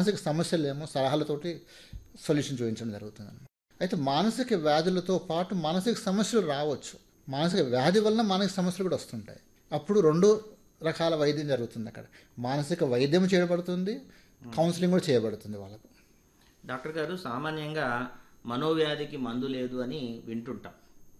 మానసిక సమస్యలు ఏమో సలహాలతోటి సొల్యూషన్ చూపించడం జరుగుతుంది అయితే మానసిక వ్యాధులతో పాటు మానసిక సమస్యలు రావచ్చు మానసిక వ్యాధి వలన మానసిక సమస్యలు కూడా వస్తుంటాయి అప్పుడు రెండు రకాల వైద్యం జరుగుతుంది అక్కడ మానసిక వైద్యం చేయబడుతుంది కౌన్సిలింగ్ కూడా చేయబడుతుంది వాళ్ళకు డాక్టర్ గారు సామాన్యంగా మనోవ్యాధికి మందు లేదు అని వింటుంటాం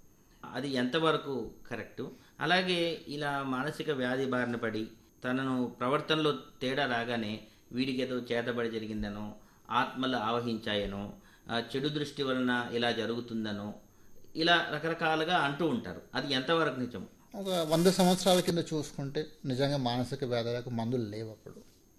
అది ఎంతవరకు కరెక్టు అలాగే ఇలా మానసిక వ్యాధి బారిన పడి తనను ప్రవర్తనలో తేడా రాగానే వీడికి ఏదో చేతబడి జరిగిందనో ఆత్మలు ఆవహించాయనో ఆ, చెడు దృష్టి వలన ఇలా జరుగుతుందనో ఇలా రకరకాలుగా అంటూ ఉంటారు అది ఎంతవరకు నిజం ఒక వంద సంవత్సరాల కింద చూసుకుంటే నిజంగా మానసిక వ్యాధులకు మందులు లేవు అప్పుడు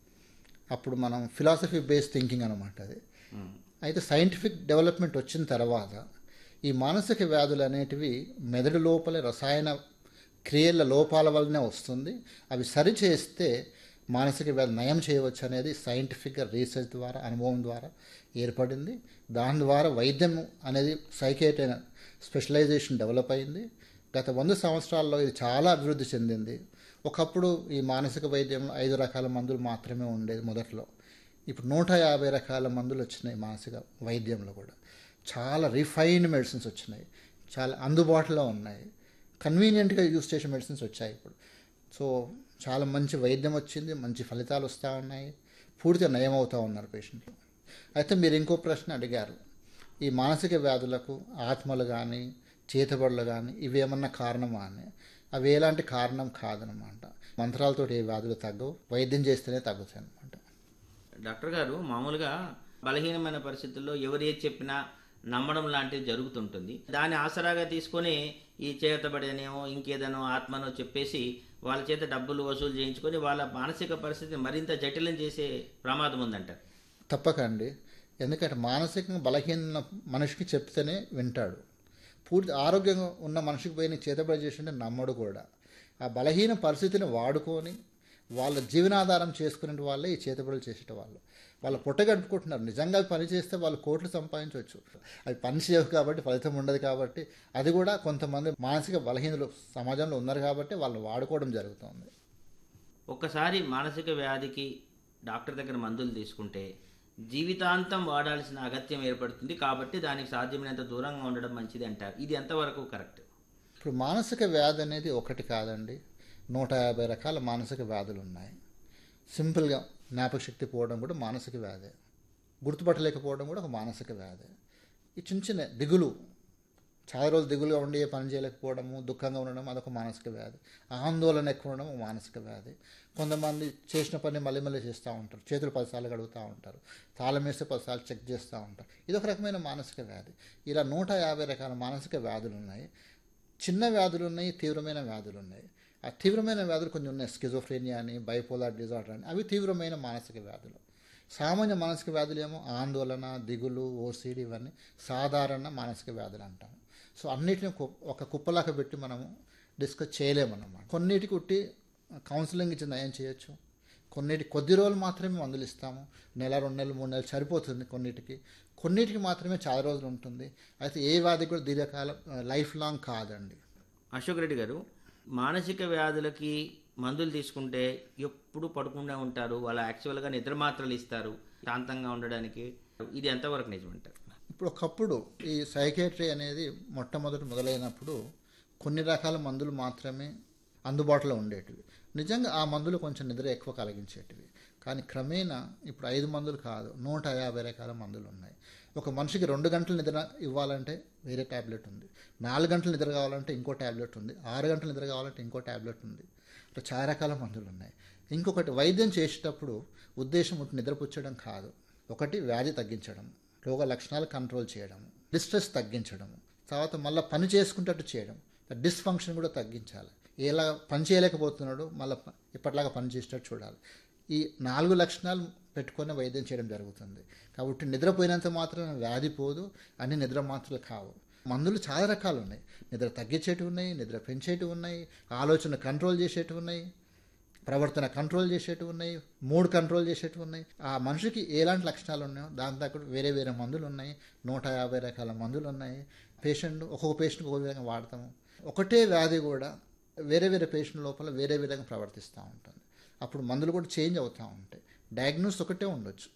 అప్పుడు మనం ఫిలాసఫీ బేస్డ్ థింకింగ్ అనమాట అది అయితే సైంటిఫిక్ డెవలప్మెంట్ వచ్చిన తర్వాత ఈ మానసిక వ్యాధులు అనేటివి మెదడు లోపల రసాయన క్రియల లోపాల వల్లనే వస్తుంది అవి సరిచేస్తే మానసిక వ్యాధి నయం చేయవచ్చు అనేది సైంటిఫిక్గా రీసెర్చ్ ద్వారా అనుభవం ద్వారా ఏర్పడింది దాని ద్వారా వైద్యం అనేది సైకేట్ స్పెషలైజేషన్ డెవలప్ అయింది గత వంద సంవత్సరాల్లో ఇది చాలా అభివృద్ధి చెందింది ఒకప్పుడు ఈ మానసిక వైద్యంలో ఐదు రకాల మందులు మాత్రమే ఉండేది మొదట్లో ఇప్పుడు నూట యాభై రకాల మందులు వచ్చినాయి మానసిక వైద్యంలో కూడా చాలా రిఫైన్డ్ మెడిసిన్స్ వచ్చినాయి చాలా అందుబాటులో ఉన్నాయి కన్వీనియంట్గా యూస్ చేసే మెడిసిన్స్ వచ్చాయి ఇప్పుడు సో చాలా మంచి వైద్యం వచ్చింది మంచి ఫలితాలు వస్తూ ఉన్నాయి పూర్తిగా నయం అవుతూ ఉన్నారు పేషెంట్లు అయితే మీరు ఇంకో ప్రశ్న అడిగారు ఈ మానసిక వ్యాధులకు ఆత్మలు కానీ చేతబడులు కానీ ఇవి ఏమన్నా కారణమా అని అవి ఎలాంటి కారణం కాదనమాట మంత్రాలతో ఏ వ్యాధులు తగ్గవు వైద్యం చేస్తేనే తగ్గుతాయి అనమాట డాక్టర్ గారు మామూలుగా బలహీనమైన పరిస్థితుల్లో ఎవరు ఏది చెప్పినా నమ్మడం లాంటిది జరుగుతుంటుంది దాన్ని ఆసరాగా తీసుకొని ఈ చేతబడేనేమో ఇంకేదనో ఆత్మనో చెప్పేసి వాళ్ళ చేత డబ్బులు వసూలు చేయించుకొని వాళ్ళ మానసిక పరిస్థితిని మరింత జటిలం చేసే ప్రమాదం ఉందంటారు తప్పకండి ఎందుకంటే మానసికంగా బలహీన మనిషికి చెప్తేనే వింటాడు పూర్తి ఆరోగ్యంగా ఉన్న మనిషికి పోయి నీ చేతబడి చేసింటే నమ్మడు కూడా ఆ బలహీన పరిస్థితిని వాడుకొని వాళ్ళ జీవనాధారం చేసుకునే వాళ్ళే ఈ చేతబడులు చేసేట వాళ్ళు వాళ్ళ పొట్ట గడుపుకుంటున్నారు నిజంగా అవి పని చేస్తే వాళ్ళు కోట్లు సంపాదించవచ్చు అవి పని చేయవు కాబట్టి ఫలితం ఉండదు కాబట్టి అది కూడా కొంతమంది మానసిక బలహీనులు సమాజంలో ఉన్నారు కాబట్టి వాళ్ళు వాడుకోవడం జరుగుతుంది ఒక్కసారి మానసిక వ్యాధికి డాక్టర్ దగ్గర మందులు తీసుకుంటే జీవితాంతం వాడాల్సిన అగత్యం ఏర్పడుతుంది కాబట్టి దానికి సాధ్యమైనంత దూరంగా ఉండడం మంచిది అంటారు ఇది ఎంతవరకు కరెక్ట్ ఇప్పుడు మానసిక వ్యాధి అనేది ఒకటి కాదండి నూట యాభై రకాల మానసిక వ్యాధులు ఉన్నాయి సింపుల్గా జ్ఞాపకశక్తి పోవడం కూడా మానసిక వ్యాధే గుర్తుపట్టలేకపోవడం కూడా ఒక మానసిక వ్యాధే ఈ చిన్న చిన్న దిగులు చాలా రోజులు దిగులుగా ఉండి ఏ పని చేయలేకపోవడము దుఃఖంగా ఉండడం అదొక మానసిక వ్యాధి ఆందోళన ఎక్కువ ఉండడం ఒక మానసిక వ్యాధి కొంతమంది చేసిన పని మళ్ళీ మళ్ళీ చేస్తూ ఉంటారు చేతులు పదిసార్లు కడుగుతూ ఉంటారు తాళం వేస్తే పదిసార్లు చెక్ చేస్తూ ఉంటారు ఇది ఒక రకమైన మానసిక వ్యాధి ఇలా నూట యాభై రకాల మానసిక వ్యాధులు ఉన్నాయి చిన్న వ్యాధులు ఉన్నాయి తీవ్రమైన వ్యాధులు ఉన్నాయి ఆ తీవ్రమైన వ్యాధులు కొన్ని ఉన్నాయి స్కిజోఫ్రేనియా అని బైపోలార్ డిజార్డర్ అని అవి తీవ్రమైన మానసిక వ్యాధులు సామాన్య మానసిక వ్యాధులు ఏమో ఆందోళన దిగులు ఓసిడి ఇవన్నీ సాధారణ మానసిక వ్యాధులు అంటాం సో అన్నిటిని కు- ఒక కుప్పలాగా పెట్టి మనము డిస్కస్ చేయలేమన్నమాట కొన్నిటికి ఉట్టి కౌన్సిలింగ్ ఇచ్చి నయం చేయొచ్చు కొన్నిటి కొద్ది రోజులు మాత్రమే మందులు ఇస్తాము నెల రెండు నెలలు మూడు నెలలు సరిపోతుంది కొన్నిటికి కొన్నిటికి మాత్రమే చాలా రోజులు ఉంటుంది అయితే ఏ వ్యాధి కూడా దీర్ఘకాలం లైఫ్ లాంగ్ కాదండి అశోక్ రెడ్డి గారు మానసిక వ్యాధులకి మందులు తీసుకుంటే ఎప్పుడు పడుకుండా ఉంటారు వాళ్ళ యాక్చువల్గా నిద్ర మాత్రలు ఇస్తారు శాంతంగా ఉండడానికి ఇది ఎంతవరకు నిజమంటారు ఇప్పుడు ఒకప్పుడు ఈ సైకేట్రీ అనేది మొట్టమొదటి మొదలైనప్పుడు కొన్ని రకాల మందులు మాత్రమే అందుబాటులో ఉండేటివి నిజంగా ఆ మందులు కొంచెం నిద్ర ఎక్కువ కలిగించేటివి కానీ క్రమేణా ఇప్పుడు ఐదు మందులు కాదు నూట యాభై రకాల మందులు ఉన్నాయి ఒక మనిషికి రెండు గంటల నిద్ర ఇవ్వాలంటే వేరే ట్యాబ్లెట్ ఉంది నాలుగు గంటల నిద్ర కావాలంటే ఇంకో ట్యాబ్లెట్ ఉంది ఆరు గంటల నిద్ర కావాలంటే ఇంకో ట్యాబ్లెట్ ఉంది ఇట్లా చాలా రకాల మందులు ఉన్నాయి ఇంకొకటి వైద్యం చేసేటప్పుడు ఉద్దేశం ఉంటే నిద్రపుచ్చడం కాదు ఒకటి వ్యాధి తగ్గించడం రోగ లక్షణాలు కంట్రోల్ చేయడం డిస్ట్రెస్ తగ్గించడం తర్వాత మళ్ళీ పని చేసుకుంటట్టు చేయడం డిస్ఫంక్షన్ కూడా తగ్గించాలి ఎలా పని చేయలేకపోతున్నాడు మళ్ళీ ఇప్పటిలాగా పని చేసేటట్టు చూడాలి ఈ నాలుగు లక్షణాలు పెట్టుకొని వైద్యం చేయడం జరుగుతుంది కాబట్టి నిద్రపోయినంత మాత్రం వ్యాధి పోదు అన్ని నిద్ర మాత్రలు కావు మందులు చాలా రకాలు ఉన్నాయి నిద్ర తగ్గించేటివి ఉన్నాయి నిద్ర పెంచేటివి ఉన్నాయి ఆలోచన కంట్రోల్ చేసేటివి ఉన్నాయి ప్రవర్తన కంట్రోల్ చేసేటివి ఉన్నాయి మూడ్ కంట్రోల్ చేసేటివి ఉన్నాయి ఆ మనిషికి ఎలాంటి లక్షణాలు ఉన్నాయో దాని తగ్గట్టు వేరే వేరే మందులు ఉన్నాయి నూట యాభై రకాల మందులు ఉన్నాయి పేషెంట్ ఒక్కొక్క పేషెంట్కి ఒక్కొక్క విధంగా వాడతాము ఒకటే వ్యాధి కూడా వేరే వేరే పేషెంట్ లోపల వేరే విధంగా ప్రవర్తిస్తూ ఉంటుంది అప్పుడు మందులు కూడా చేంజ్ అవుతూ ఉంటాయి డయాగ్నోస్ ఒకటే ఉండొచ్చు